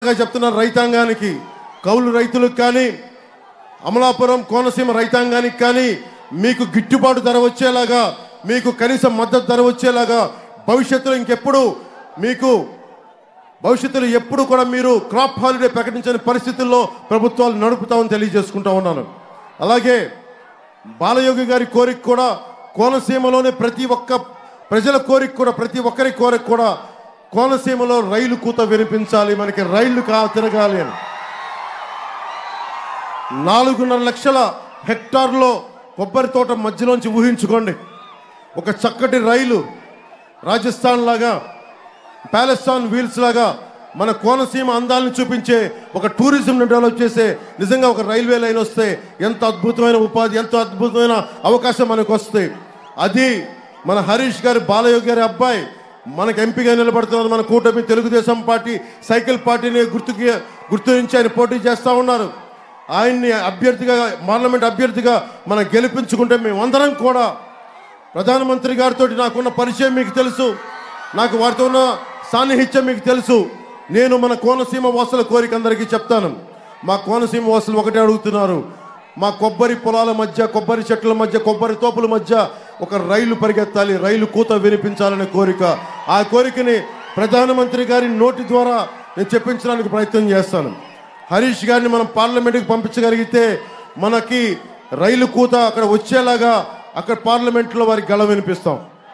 మరొక చెప్తున్నారు రైతాంగానికి కౌలు రైతులకు కానీ అమలాపురం కోనసీమ రైతాంగానికి కానీ మీకు గిట్టుబాటు ధర వచ్చేలాగా మీకు కనీస మద్దతు ధర వచ్చేలాగా భవిష్యత్తులో ఇంకెప్పుడు మీకు భవిష్యత్తులో ఎప్పుడు కూడా మీరు క్రాప్ హాలిడే ప్రకటించని పరిస్థితుల్లో ప్రభుత్వాలు నడుపుతామని తెలియజేసుకుంటా ఉన్నాను అలాగే బాలయోగి గారి కోరిక కూడా కోనసీమలోనే ప్రతి ఒక్క ప్రజల కోరిక కూడా ప్రతి ఒక్కరి కోరిక కూడా కోనసీమలో రైలు కూత వినిపించాలి మనకి రైళ్లు కా తిరగాలి అని నాలుగున్నర లక్షల హెక్టార్లో కొబ్బరి తోట మధ్యలోంచి ఊహించుకోండి ఒక చక్కటి రైలు రాజస్థాన్ లాగా ప్యాలెస్టాన్ వీల్స్ లాగా మన కోనసీమ అందాలను చూపించే ఒక టూరిజంని డెవలప్ చేసే నిజంగా ఒక రైల్వే లైన్ వస్తే ఎంత అద్భుతమైన ఉపాధి ఎంత అద్భుతమైన అవకాశం మనకు వస్తే అది మన హరీష్ గారి బాలయోగి గారి అబ్బాయి మనకు ఎంపీగా నిలబడుతున్నారు మన కూటమి తెలుగుదేశం పార్టీ సైకిల్ పార్టీని గుర్తుకి గుర్తించి ఆయన పోటీ చేస్తూ ఉన్నారు ఆయన్ని అభ్యర్థిగా పార్లమెంట్ అభ్యర్థిగా మనం గెలిపించుకుంటే మేమందరం కూడా ప్రధానమంత్రి గారితో నాకున్న పరిచయం మీకు తెలుసు నాకు వారితో ఉన్న సాన్నిహిత్యం మీకు తెలుసు నేను మన కోనసీమ వాసుల కోరిక అందరికీ చెప్తాను మా కోనసీమ వాసులు ఒకటే అడుగుతున్నారు మా కొబ్బరి పొలాల మధ్య కొబ్బరి చెట్ల మధ్య కొబ్బరి తోపుల మధ్య ఒక రైలు పరిగెత్తాలి రైలు కూత వినిపించాలనే కోరిక ఆ కోరికని ప్రధానమంత్రి గారి నోటి ద్వారా నేను చెప్పించడానికి ప్రయత్నం చేస్తాను హరీష్ గారిని మనం పార్లమెంట్కి పంపించగలిగితే మనకి రైలు కూత అక్కడ వచ్చేలాగా అక్కడ పార్లమెంట్లో వారికి గళ వినిపిస్తాం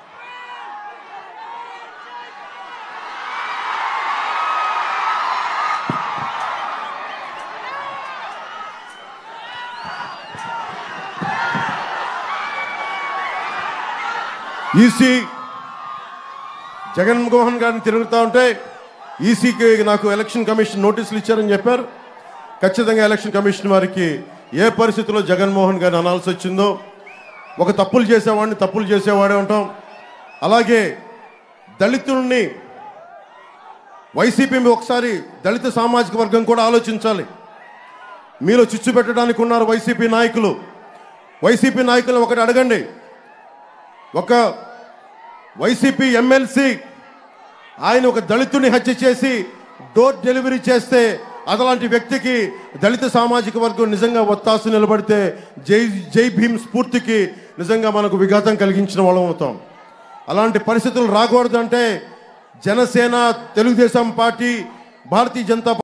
ఈసీ జగన్మోహన్ గారిని తిరుగుతూ ఉంటే ఈసీకి నాకు ఎలక్షన్ కమిషన్ నోటీసులు ఇచ్చారని చెప్పారు ఖచ్చితంగా ఎలక్షన్ కమిషన్ వారికి ఏ పరిస్థితిలో జగన్మోహన్ గారిని అనాల్సి వచ్చిందో ఒక తప్పులు చేసేవాడిని తప్పులు చేసేవాడే ఉంటాం అలాగే దళితుల్ని వైసీపీ ఒకసారి దళిత సామాజిక వర్గం కూడా ఆలోచించాలి మీలో చిచ్చు పెట్టడానికి ఉన్నారు వైసీపీ నాయకులు వైసీపీ నాయకులు ఒకటి అడగండి ఒక వైసీపీ ఎమ్మెల్సీ ఆయన ఒక దళితుని హత్య చేసి డోర్ డెలివరీ చేస్తే అదలాంటి వ్యక్తికి దళిత సామాజిక వర్గం నిజంగా ఒత్తాసు నిలబడితే జై జై భీమ్ స్ఫూర్తికి నిజంగా మనకు విఘాతం కలిగించిన వాళ్ళం అవుతాం అలాంటి పరిస్థితులు రాకూడదంటే జనసేన తెలుగుదేశం పార్టీ భారతీయ జనతా